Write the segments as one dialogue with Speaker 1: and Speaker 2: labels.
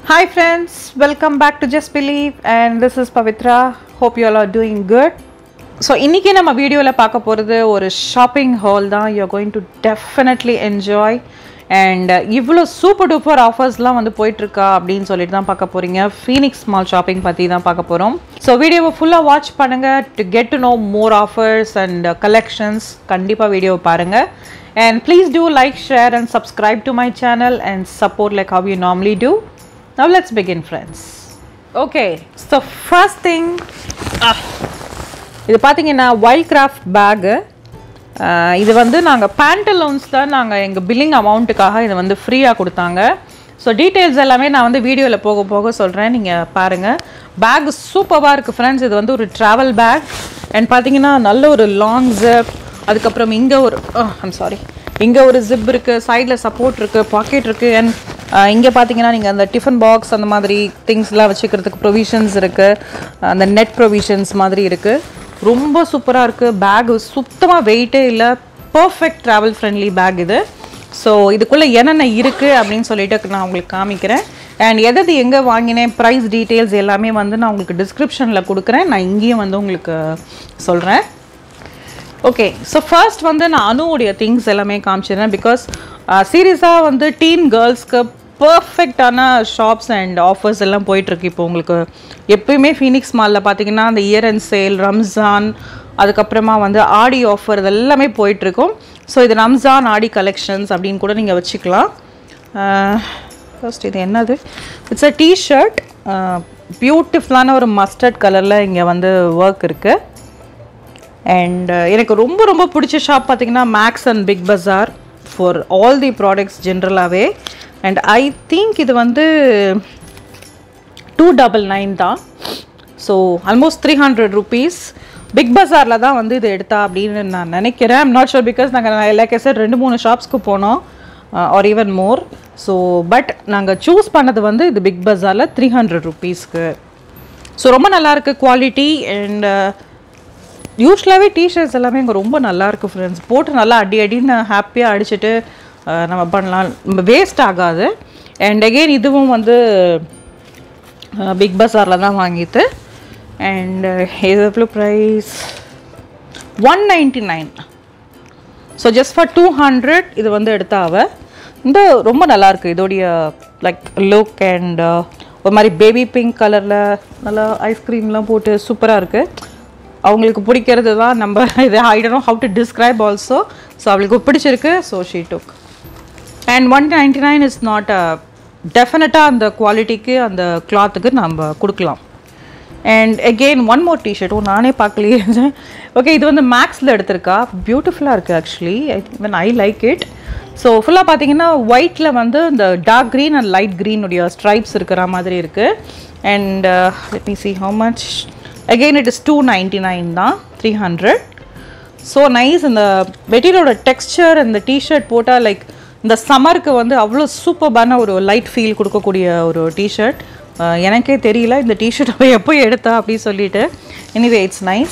Speaker 1: Hi friends, welcome back to Just Believe and this is Pavitra. Hope you all are doing good. So இன்றைக்கி நம்ம வீடியோவில் பார்க்க போகிறது ஒரு ஷாப்பிங் ஹால் தான் you going to definitely enjoy and இவ்வளோ super duper ஆஃபர்ஸ்லாம் வந்து போயிட்டுருக்கா அப்படின்னு சொல்லிட்டு தான் பார்க்க போகிறீங்க ஃபீனிக்ஸ் மால் ஷாப்பிங் பற்றி தான் பார்க்க போகிறோம் ஸோ வீடியோவை ஃபுல்லாக வாட்ச் பண்ணுங்கள் to get to know more offers and collections கண்டிப்பாக வீடியோவை பாருங்கள் and please do like share and subscribe to my channel and support like how you normally do now let's begin friends okay so first thing இது பார்த்தீங்கன்னா wild craft bag இது வந்து நாங்கள் பேண்டலோன்ஸ் தான் நாங்கள் எங்கள் பில்லிங் அமௌண்ட்டுக்காக இதை வந்து ஃப்ரீயாக கொடுத்தாங்க ஸோ டீட்டெயில்ஸ் எல்லாமே நான் வந்து வீடியோவில் போக போக சொல்கிறேன் நீங்கள் பாருங்கள் பேக் சூப்பராக இருக்குது ஃப்ரெண்ட்ஸ் இது வந்து ஒரு ட்ராவல் பேக் அண்ட் பார்த்தீங்கன்னா நல்ல ஒரு லாங் ஜிப் அதுக்கப்புறம் இங்கே ஒரு ஐம் சாரி இங்கே ஒரு ஜிப் இருக்குது சைடில் சப்போர்ட் இருக்குது பாக்கெட் இருக்குது அண்ட் இங்கே பார்த்தீங்கன்னா நீங்கள் அந்த டிஃபன் பாக்ஸ் அந்த மாதிரி திங்ஸ்லாம் வச்சுக்கிறதுக்கு ப்ரொவிஷன்ஸ் இருக்குது அந்த நெட் ப்ரொவிஷன்ஸ் மாதிரி இருக்குது ரொம்ப சூப்பராக இருக்குது பேக் சுத்தமாக வெயிட்டே இல்லை பர்ஃபெக்ட் ட்ராவல் ஃப்ரெண்ட்லி பேக் இது ஸோ இதுக்குள்ளே என்னென்ன இருக்குது அப்படின்னு சொல்லிட்டு நான் உங்களுக்கு காமிக்கிறேன் அண்ட் எதது எங்கே வாங்கினேன் ப்ரைஸ் டீட்டெயில்ஸ் எல்லாமே வந்து நான் உங்களுக்கு டிஸ்கிரிப்ஷனில் கொடுக்குறேன் நான் இங்கேயும் வந்து உங்களுக்கு சொல்கிறேன் ஓகே ஸோ ஃபர்ஸ்ட் வந்து நான் அனுவுடைய திங்ஸ் எல்லாமே காமிச்சிடுறேன் பிகாஸ் சீரியஸாக வந்து டீன் கேர்ள்ஸ்க்கு பர்ஃபெக்டான ஷாப்ஸ் அண்ட் ஆஃபர்ஸ் எல்லாம் போயிட்டுருக்கு இப்போ உங்களுக்கு எப்பயுமே ஃபீனிக்ஸ் மாலில் பார்த்தீங்கன்னா அந்த இயர் அண்ட் சேல் ரம்ஜான் அதுக்கப்புறமா வந்து ஆடி ஆஃபர் இது எல்லாமே போயிட்டுருக்கும் ஸோ இது ரம்ஜான் ஆடி கலெக்ஷன்ஸ் அப்படின்னு கூட நீங்கள் வச்சுக்கலாம் ஃபர்ஸ்ட் இது என்னது இட்ஸ் அ டிஷர்ட் பியூட்டிஃபுல்லான ஒரு மஸ்டர்ட் கலரில் இங்கே வந்து ஒர்க் இருக்குது அண்ட் எனக்கு ரொம்ப ரொம்ப பிடிச்ச ஷாப் பார்த்தீங்கன்னா Max and Big Bazaar for all the products ஜென்ரலாகவே அண்ட் ஐ திங்க் இது வந்து டூ டபுள் நைன் தான் so almost three hundred rupees Big பஜாரில் தான் வந்து இது எடுத்தா அப்படின்னு நான் நினைக்கிறேன் ஐம் நாட் ஷோர் பிகாஸ் நாங்கள் லைக் சார் ரெண்டு மூணு ஷாப்ஸ்க்கு போனோம் or even more so but நாங்கள் சூஸ் பண்ணது வந்து இது பிக் பஜாரில் த்ரீ ஹண்ட்ரட் ருபீஸ்க்கு ஸோ ரொம்ப நல்லாயிருக்கு குவாலிட்டி அண்ட் யூஸ்வலாகவே டிஷர்ட்ஸ் எல்லாமே இங்கே ரொம்ப நல்லாயிருக்கு ஃப்ரெண்ட்ஸ் போட்டு நல்லா அடி அடின்னு ஹாப்பியாக அடிச்சுட்டு நம்ம பண்ணலாம் நம்ம வேஸ்ட் ஆகாது அண்ட் அகெயின் இதுவும் வந்து பிக் பஸாரில் தான் வாங்கிட்டு அண்ட் இது எவ்வளோ price one ninety nine so just for two hundred இது வந்து எடுத்தாவ இந்த ரொம்ப நல்லாயிருக்கு இதோடைய லைக் லுக் அண்ட் ஒரு மாதிரி பேபி பிங்க் கலரில் நல்லா ஐஸ்கிரீம்லாம் போட்டு சூப்பராக இருக்குது அவங்களுக்கு பிடிக்கிறது தான் நம்ம இது I don't how to describe also so அவளுக்கு பிடிச்சிருக்கு so she took and one ninety nine is not டெஃபினட்டாக அந்த குவாலிட்டிக்கு அந்த கிளாத்துக்கு நம்ம கொடுக்கலாம் and again one more T-shirt ஓ நானே பார்க்கலையே ஓகே இது வந்து மேக்ஸில் எடுத்திருக்கா பியூட்டிஃபுல்லாக இருக்குது actually when I like it so ஃபுல்லாக பார்த்தீங்கன்னா ஒயிட்டில் வந்து இந்த டார்க் க்ரீன் அண்ட் லைட் க்ரீனுடைய ஸ்ட்ரைப்ஸ் இருக்கிற மாதிரி இருக்குது and let me see how much again it is two ninety nine தான் த்ரீ ஹண்ட்ரட் ஸோ நைஸ் இந்த மெட்டீரியலோட டெக்ஸ்சர் இந்த டிஷர்ட் போட்டால் லைக் இந்த சம்மருக்கு வந்து அவ்வளோ சூப்பர்பான ஒரு லைட் ஃபீல் கொடுக்கக்கூடிய ஒரு டிஷர்ட் எனக்கே தெரியல இந்த டிஷர்ட் அவள் எப்போ எடுத்தா அப்படின்னு சொல்லிட்டு anyway it's nice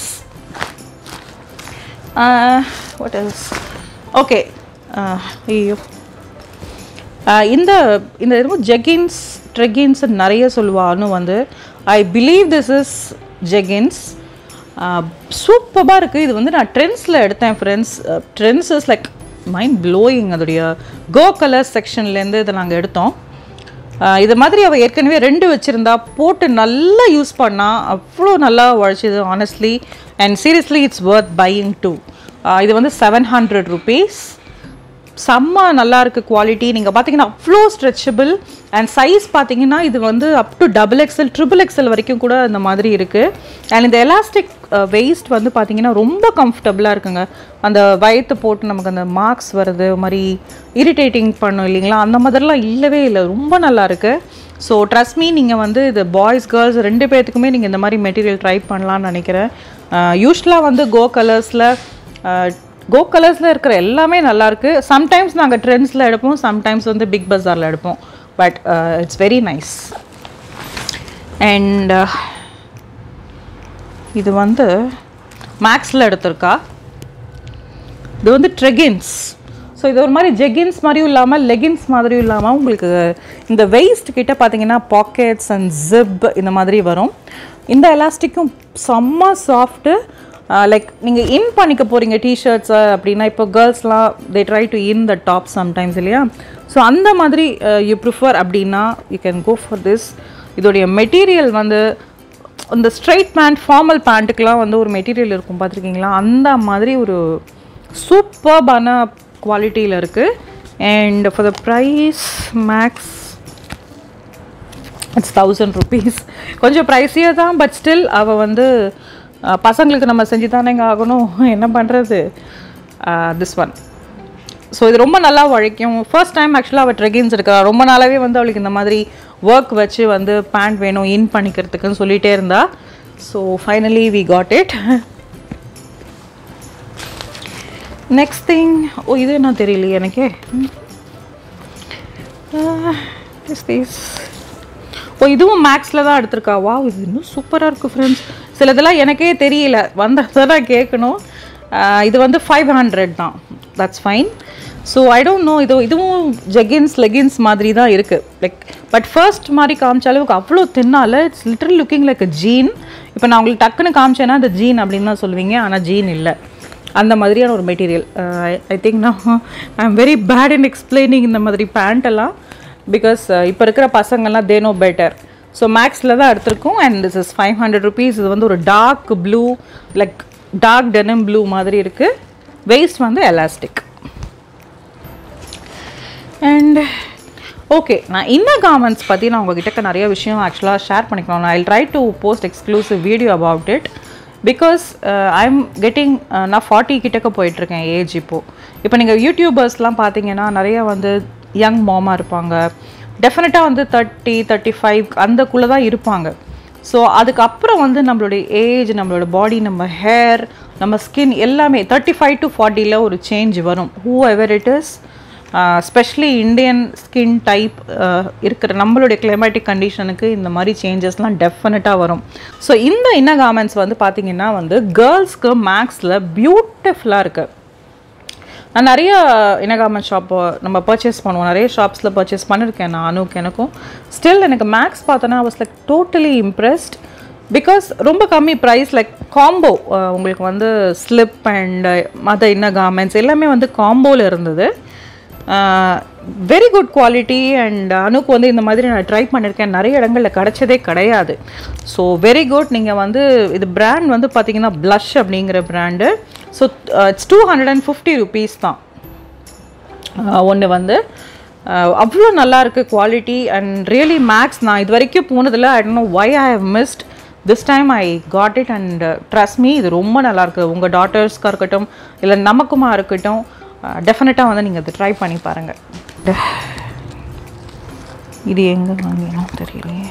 Speaker 1: what else okay ஐயோ இந்த இந்த என்னமோ ஜெகின்ஸ் ட்ரெகின்ஸ் நிறைய சொல்லுவான்னு வந்து I believe this is jeggings சூப்பராக இருக்குது இது வந்து நான் ட்ரெண்ட்ஸில் எடுத்தேன் friends Trends is like mind blowing அதோடைய கோ கலர் செக்ஷன்லேருந்து இதை நாங்கள் எடுத்தோம் இது மாதிரி அவள் ஏற்கனவே ரெண்டு வச்சுருந்தா போட்டு நல்லா யூஸ் பண்ணால் அவ்வளோ நல்லா உழைச்சிது honestly and seriously it's worth buying too இது வந்து செவன் ஹண்ட்ரட் ருபீஸ் செம்ம நல்லா இருக்குது குவாலிட்டி நீங்கள் பார்த்தீங்கன்னா அவ்வளோ ஸ்ட்ரெச்சபிள் அண்ட் சைஸ் பார்த்தீங்கன்னா இது வந்து up to double XL triple XL வரைக்கும் கூட இந்த மாதிரி இருக்குது அண்ட் இந்த எலாஸ்டிக் வெயிஸ்ட் வந்து பார்த்தீங்கன்னா ரொம்ப கம்ஃபர்டபுளாக இருக்குங்க அந்த வயத்து போட்டு நமக்கு அந்த மார்க்ஸ் வருது மாதிரி இரிட்டேட்டிங் பண்ணும் இல்லைங்களா அந்த மாதிரிலாம் இல்லவே இல்லை ரொம்ப நல்லா இருக்குது ஸோ ட்ரஸ்ட் மீ நீங்கள் வந்து இது பாய்ஸ் கேர்ள்ஸ் ரெண்டு பேர்த்துக்குமே நீங்கள் இந்த மாதிரி மெட்டீரியல் ட்ரை பண்ணலான்னு நினைக்கிறேன் யூஸ்வலாக வந்து கோ கலர்ஸில் கோ கலர்ஸில் இருக்கிற எல்லாமே நல்லாயிருக்கு சம்டைம்ஸ் நாங்கள் ட்ரெண்ட்ஸில் எடுப்போம் சம்டைம்ஸ் வந்து பிக் பஸாரில் எடுப்போம் but it's very nice and இது வந்து மேக்ஸில் எடுத்திருக்கா இது வந்து ட்ரெகின்ஸ் ஸோ இது ஒரு மாதிரி ஜெகின்ஸ் மாதிரியும் இல்லாமல் லெகின்ஸ் மாதிரியும் இல்லாமல் உங்களுக்கு இந்த வெயிஸ்ட் கிட்ட பார்த்தீங்கன்னா பாக்கெட்ஸ் அண்ட் ஜிப் இந்த மாதிரி வரும் இந்த எலாஸ்டிக்கும் செம்ம சாஃப்ட்டு லைக் நீங்கள் இன் பண்ணிக்க போகிறீங்க டிஷர்ட்ஸை அப்படின்னா இப்போ கேர்ள்ஸ்லாம் they try to in the top sometimes இல்லையா ஸோ அந்த மாதிரி யூ ப்ரிஃபர் அப்படின்னா you can go for this இதோடைய மெட்டீரியல் வந்து இந்த ஸ்ட்ரைட் பேண்ட் ஃபார்மல் பேண்ட்டுக்கெலாம் வந்து ஒரு மெட்டீரியல் இருக்கும் பார்த்துருக்கீங்களா அந்த மாதிரி ஒரு சூப்பர்பான குவாலிட்டியில் இருக்குது and for the price Max it's thousand rupees கொஞ்சம் ப்ரைஸியாக தான் பட் ஸ்டில் அவள் வந்து அஹ், பசங்களுக்கு நம்ம செஞ்சு தானேங்க ஆகணும் என்ன பண்ணுறது திஸ் ஒன் ஸோ இது ரொம்ப நல்லா உழைக்கும் ஃபர்ஸ்ட் டைம் ஆக்சுவலாக அவள் ட்ரெகின்ஸ் இருக்கா ரொம்ப நாளாகவே வந்து அவளுக்கு இந்த மாதிரி ஒர்க் வச்சு வந்து பேண்ட் வேணும் இன் பண்ணிக்கிறதுக்குன்னு சொல்லிகிட்டே இருந்தா so finally we got it next thing ஓ இது என்ன தெரியலையே எனக்கே இஸ் திஸ் ஓ இதுவும் மேக்ஸில் தான் எடுத்திருக்கா வா இது இன்னும் சூப்பராக இருக்குது ஃப்ரெண்ட்ஸ் சிலதெல்லாம் எனக்கே தெரியல வந்ததை நான் கேட்கணும் ஆஹ் இது வந்து ஃபைவ் ஹண்ட்ரட் தான் that's fine so I don't know இது இதுவும் ஜெகின்ஸ் லெகின்ஸ் மாதிரி தான் இருக்குது லைக் பட் ஃபர்ஸ்ட் மாதிரி காமிச்ச அளவுக்கு அவ்வளோ தின்னால it's literal looking like jean இப்போ நான் உங்களுக்கு டக்குன்னு காமிச்சேன்னா அந்த ஜீன் அப்படின்னு தான் சொல்லுவீங்க ஆனால் ஜீன் இல்லை அந்த மாதிரியான ஒரு மெட்டீரியல் ஐ திங்க் நான் I am very bad in explaining இந்த மாதிரி பேண்ட் எல்லாம் பிகாஸ் இப்போ இருக்கிற பசங்கள்லாம் தே நோ பெட்டர் ஸோ மேக்ஸில் தான் எடுத்திருக்கோம் and this is five hundred rupees இது வந்து ஒரு dark blue like dark denim blue மாதிரி இருக்குது வெயிஸ்ட் வந்து எலாஸ்டிக் அண்ட் ஓகே நான் இன்ன கார்மெண்ட்ஸ் பற்றி நான் உங்ககிட்ட நிறைய விஷயம் ஆக்சுவலாக ஷேர் பண்ணிக்கணும் I try to post exclusive video about it because I am getting நான் ஃபார்ட்டி கிட்டக்க போயிட்டுருக்கேன் ஏஜ் இப்போது இப்போ நீங்கள் யூடியூபர்ஸ்லாம் பார்த்தீங்கன்னா நிறைய வந்து யங் மாமாக இருப்பாங்க டெஃபினட்டாக வந்து தேர்ட்டி தேர்ட்டி ஃபைவ் அந்தக்குள்ளே தான் இருப்பாங்க ஸோ அதுக்கப்புறம் வந்து நம்மளுடைய ஏஜ் நம்மளோட பாடி நம்ம ஹேர் நம்ம ஸ்கின் எல்லாமே தேர்ட்டி ஃபைவ் டு ஃபார்ட்டியில் ஒரு சேஞ்ச் வரும் whoever it is specially Indian skin type இருக்கிற நம்மளுடைய கிளைமேட்டிக் கண்டிஷனுக்கு இந்த மாதிரி சேஞ்சஸ்லாம் டெஃபினட்டாக வரும் ஸோ இந்த இன்ன கார்மெண்ட்ஸ் வந்து பார்த்திங்கன்னா வந்து கேர்ள்ஸ்க்கு மேக்ஸில் பியூட்டிஃபுல்லாக இருக்குது நான் நிறைய இனகார்மெண்ட் ஷாப் நம்ம பர்ச்சேஸ் பண்ணுவோம் நிறைய ஷாப்ஸில் பர்ச்சேஸ் பண்ணியிருக்கேன் நான் அனுக்கு எனக்கும் ஸ்டில் எனக்கு மேக்ஸ் பார்த்தோன்னா was like totally impressed because ரொம்ப கம்மி ப்ரைஸ் லைக் காம்போ உங்களுக்கு வந்து ஸ்லிப் அண்ட் மற்ற இன்ன கார்மெண்ட்ஸ் எல்லாமே வந்து காம்போவில் இருந்தது வெரி குட் குவாலிட்டி அண்ட் அனுக்கு வந்து இந்த மாதிரி நான் ட்ரை பண்ணியிருக்கேன் நிறைய இடங்களில் கிடைச்சதே கிடையாது ஸோ வெரி குட் நீங்கள் வந்து இது பிராண்ட் வந்து பார்த்தீங்கன்னா ப்ளஷ் அப்படிங்கிற brand so it's two hundred and fifty rupees தான் ஒன்று வந்து அஹ், அவ்வளோ நல்லா இருக்குது குவாலிட்டி அண்ட் ரியலி மேக்ஸ் நான் இது வரைக்கும் போனதில் I don't know why I have missed this time I got it and trust me இது ரொம்ப நல்லாயிருக்கு உங்கள் டாட்டர்ஸ்க்காக இருக்கட்டும் இல்லை நமக்குமா இருக்கட்டும் டெஃபினட்டாக வந்து நீங்கள் இது ட்ரை பண்ணி பாருங்கள் இது எங்கே வாங்கினோம் தெரியலையே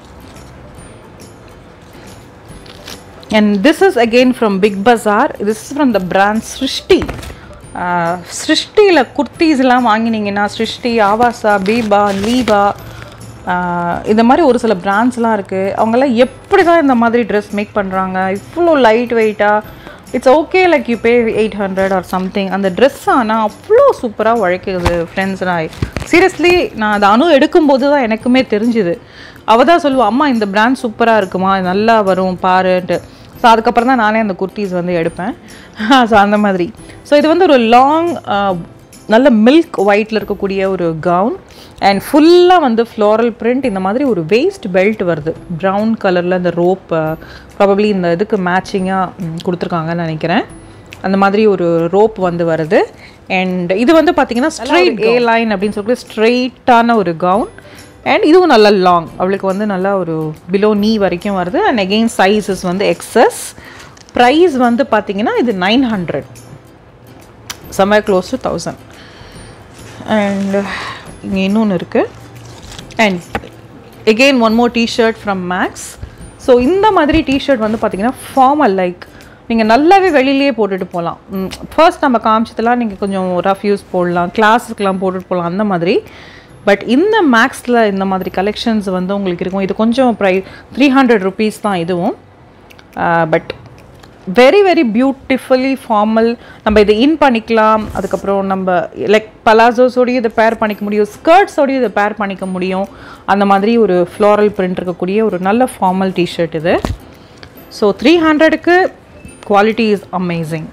Speaker 1: and this is again from Big Bazaar this is from the brand Srishti சிருஷ்டியில் குர்த்திஸ்லாம் வாங்கினீங்கன்னா சிருஷ்டி ஆவாசா பீபா லீபா ஆஹ் இந்த மாதிரி ஒரு சில பிராண்ட்ஸ்லாம் இருக்குது அவங்கெல்லாம் எப்படி தான் இந்த மாதிரி ட்ரெஸ் மேக் பண்ணுறாங்க இவ்வளோ லைட் வெயிட்டாக it's okay like you pay eight hundred or something அந்த ட்ரெஸ் ஆனால் அவ்வளோ சூப்பராக உழைக்குது ஃப்ரெண்ட்ஸ் நான் சீரியஸ்லி நான் அதை அணு எடுக்கும்போது தான் எனக்குமே தெரிஞ்சுது அவள் தான் சொல்லுவா அம்மா இந்த பிராண்ட் சூப்பராக இருக்குமா இது நல்லா வரும் பாருன்ட்டு ஸோ அதுக்கப்புறம் தான் நானே அந்த குர்த்திஸ் வந்து எடுப்பேன் ஸோ அந்த மாதிரி ஸோ இது வந்து ஒரு லாங் நல்ல மில்க் ஒயிட்டில் இருக்கக்கூடிய ஒரு கவுன் அண்ட் ஃபுல்லாக வந்து ஃப்ளோரல் பிரிண்ட் இந்த மாதிரி ஒரு வேஸ்ட் பெல்ட் வருது ப்ரௌன் கலரில் இந்த ரோப் ப்ராபப்ளி இந்த இதுக்கு மேட்சிங்காக கொடுத்துருக்காங்கன்னு நினைக்கிறேன் அந்த மாதிரி ஒரு ரோப் வந்து வருது அண்ட் இது வந்து பார்த்தீங்கன்னா ஸ்ட்ரைட் ஏ லைன் அப்படின்னு சொல்லிட்டு ஸ்ட்ரெயிட்டான ஒரு கவுன் அண்ட் இதுவும் நல்லா லாங் அவளுக்கு வந்து நல்லா ஒரு பிலோ நீ வரைக்கும் வருது அண்ட் அகெயின் சைஸஸ் வந்து எக்ஸஸ் ப்ரைஸ் வந்து பார்த்தீங்கன்னா இது nine hundred summer close to thousand and இங்கே இன்னொன்று இருக்குது and again one more T-shirt from Max so இந்த மாதிரி டிஷர்ட் வந்து பார்த்தீங்கன்னா ஃபார்மல் லைக் நீங்கள் நல்லாவே வெளியிலேயே போட்டுட்டு போகலாம் ஃபர்ஸ்ட் நம்ம காமிச்சதெல்லாம் நீங்கள் கொஞ்சம் ரஃப் யூஸ் போடலாம் கிளாஸுக்கெலாம் போட்டுட்டு போகலாம் அந்த மாதிரி பட் இந்த மேக்ஸில் இந்த மாதிரி கலெக்ஷன்ஸ் வந்து உங்களுக்கு இருக்கும் இது கொஞ்சம் ப்ரை த்ரீ ஹண்ட்ரட் ருபீஸ் தான் இதுவும் but very very beautifully formal நம்ம இதை இன் பண்ணிக்கலாம் அதுக்கப்புறம் நம்ம லைக் பலாசோஸோடையும் இதை பேர் பண்ணிக்க முடியும் ஸ்கர்ட்ஸோடையும் இதை பேர் பண்ணிக்க முடியும் அந்த மாதிரி ஒரு ஃப்ளாரல் பிரிண்ட் இருக்கக்கூடிய ஒரு நல்ல ஃபார்மல் டிஷர்ட் இது ஸோ த்ரீ ஹண்ட்ரடுக்கு குவாலிட்டி இஸ் அமேசிங்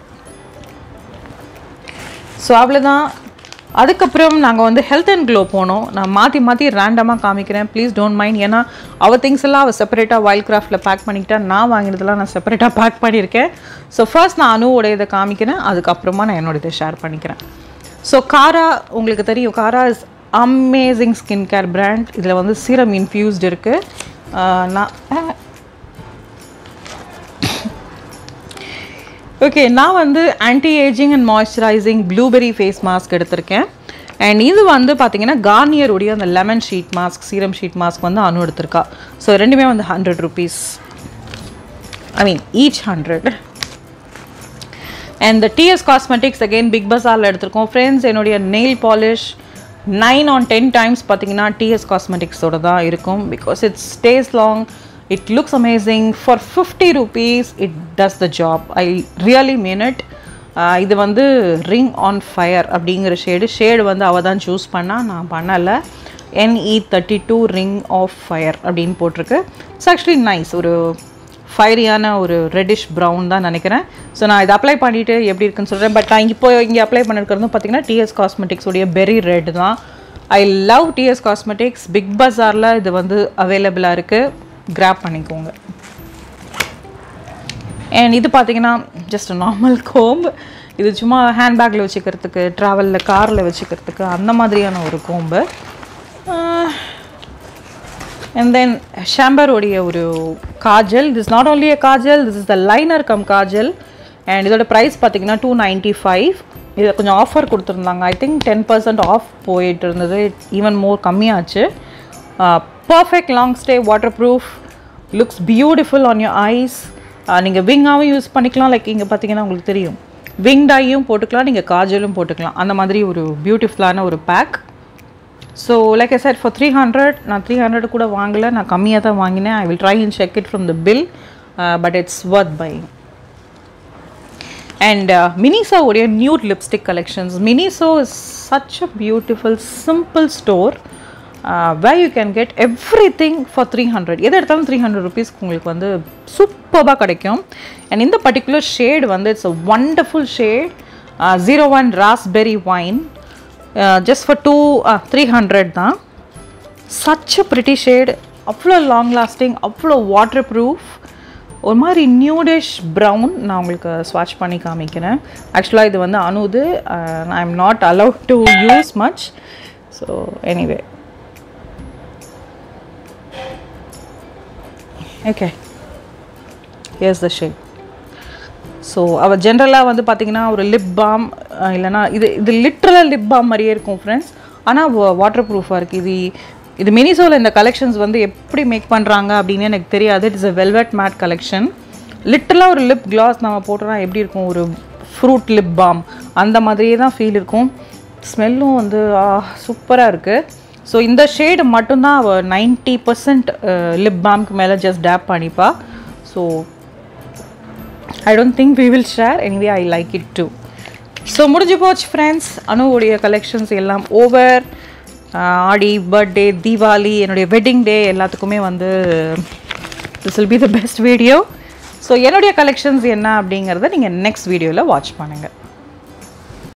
Speaker 1: ஸோ அவ்வளோதான் அதுக்கப்புறம் நாங்கள் வந்து ஹெல்த் அண்ட் க்ளோ போனோம் நான் மாற்றி மாற்றி ரேண்டமாக காமிக்கிறேன் ப்ளீஸ் டோன்ட் மைண்ட் ஏன்னா அவள் திங்ஸ் எல்லாம் அவள் செப்பரேட்டாக வைல்ட் கிராஃப்டில் பேக் பண்ணிக்கிட்டா நான் வாங்கினதெல்லாம் நான் செப்பரேட்டாக பேக் பண்ணியிருக்கேன் ஸோ ஃபர்ஸ்ட் நான் அனுவோட இதை காமிக்கிறேன் அதுக்கப்புறமா நான் என்னோட இதை ஷேர் பண்ணிக்கிறேன் ஸோ காரா உங்களுக்கு தெரியும் Kara is amazing skin care brand இதில் வந்து சீரம் இன்ஃப்யூஸ்டு இருக்குது நான் ஓகே நான் வந்து anti ageing and moisturising blueberry face mask எடுத்திருக்கேன் அண்ட் இது வந்து பார்த்தீங்கன்னா கார்னியருடைய அந்த lemon sheet mask serum sheet mask வந்து அனு எடுத்திருக்கா ஸோ ரெண்டுமே வந்து hundred rupees I mean each hundred and the DS cosmetics again Big பஸாரில் எடுத்திருக்கோம் ஃப்ரெண்ட்ஸ் என்னுடைய nail polish nine on ten times பார்த்தீங்கன்னா டிஎஸ் காஸ்மெட்டிக்ஸோட தான் இருக்கும் because it's stays long it looks amazing for fifty rupees it does the job I really mean it இது வந்து ring on fire அப்படிங்கிற ஷேடு ஷேடு வந்து அவள் தான் சூஸ் பண்ணால் நான் பண்ணலை NE thirty two ring of fire அப்படின்னு போட்டிருக்கு இட்ஸ் ஆக்சுவலி நைஸ் ஒரு ஃபயரியான ஒரு ரெட்டிஷ் ப்ரௌன் தான் நினைக்கிறேன் ஸோ நான் இதை அப்ளை பண்ணிவிட்டு எப்படி இருக்குன்னு சொல்கிறேன் பட் நான் இப்போ இங்கே அப்ளை பண்ணிருக்கிறது பார்த்தீங்கன்னா டிஎஸ் காஸ்மெட்டிக்ஸுடைய பெரி ரெட் தான் I love DS cosmetics Big பஸாரில் இது வந்து அவைலபிளாக இருக்குது கிராப் பண்ணிக்கோங்க அண்ட் இது பார்த்தீங்கன்னா ஜஸ்ட் நார்மல் கோம்பு இது சும்மா ஹேண்ட்பேக்கில் வச்சுக்கிறதுக்கு ட்ராவலில் காரில் வச்சுக்கிறதுக்கு அந்த மாதிரியான ஒரு கோம்பு அண்ட் தென் ஷாம்பரோடைய ஒரு kajal this not only a kajal this is the liner cum kajal and இதோட ப்ரைஸ் பார்த்தீங்கன்னா டூ நைன்ட்டி ஃபைவ் இதில் கொஞ்சம் ஆஃபர் கொடுத்துருந்தாங்க I think ten percent off போயிட்டு இருந்தது ஈவன் மோர் கம்மியாச்சு perfect long stay water proof looks beautiful on your eyes நீங்கள் விங்காகவும் யூஸ் பண்ணிக்கலாம் லைக் இங்கே பார்த்தீங்கன்னா உங்களுக்கு தெரியும் விங் டையும் போட்டுக்கலாம் நீங்கள் காஜலும் போட்டுக்கலாம் அந்த மாதிரி ஒரு பியூட்டிஃபுல்லான ஒரு pack so like I set for three hundred நான் த்ரீ ஹண்ட்ரட் கூட வாங்கலை நான் கம்மியாக தான் வாங்கினேன் I will try and check it from the bill but it's worth buying and மினிசோவுடைய nude lipstick collections Miniso is such a beautiful simple store way you can get everything for three hundred எது எடுத்தாலும் three hundred ருபீஸ்க்கு உங்களுக்கு வந்து சூப்பராக கிடைக்கும் and இந்த particular shade வந்து it's a wonderful shade zero one raspberry wine just for two three hundred தான் சச் அ ப்ரிட்டி ஷேட் அவ்வளோ லாங் லாஸ்டிங் அவ்வளோ வாட்டர் ப்ரூஃப் ஒரு மாதிரி நியூடிஷ் ப்ரௌன் நான் உங்களுக்கு ஸ்வாட்ச் பண்ணி காமிக்கிறேன் ஆக்சுவலாக இது வந்து அணுது I am not allowed to use much so anyway okay yes the shade so அவள் ஜென்ரலாக வந்து பார்த்தீங்கன்னா ஒரு லிப் பாம் இல்லைனா இது இது லிட்ரலாக லிப் பாம் மாதிரியே இருக்கும் ஃப்ரெண்ட்ஸ் ஆனால் வாட்டர் ப்ரூஃபாக இருக்குது இது இது மினிசோவில் இந்த கலெக்ஷன்ஸ் வந்து எப்படி மேக் பண்ணுறாங்க அப்படின்னு எனக்கு தெரியாது it's a velvet matte collection லிட்டரலாக ஒரு லிப் கிளாஸ் நம்ம போட்டோம்னா எப்படி இருக்கும் ஒரு ஃப்ரூட் லிப் பாம் அந்த மாதிரியே தான் ஃபீல் இருக்கும் ஸ்மெல்லும் வந்து சூப்பராக இருக்குது ஸோ இந்த ஷேடு மட்டும்தான் அவள் நைன்ட்டி பர்சன்ட் லிப் பாம்க்கு மேலே ஜஸ்ட் டேப் பண்ணிப்பா so I don't think we will share anyway I like it too so முடிஞ்சு போச்சு ஃப்ரெண்ட்ஸ் அனுவுடைய கலெக்ஷன்ஸ் எல்லாம் ஓவர் ஆடி பர்த்டே தீபாவளி என்னுடைய வெட்டிங் டே எல்லாத்துக்குமே வந்து this will be the best video so என்னுடைய கலெக்ஷன்ஸ் என்ன அப்படிங்கிறத நீங்கள் நெக்ஸ்ட் வீடியோவில் வாட்ச் பண்ணுங்கள்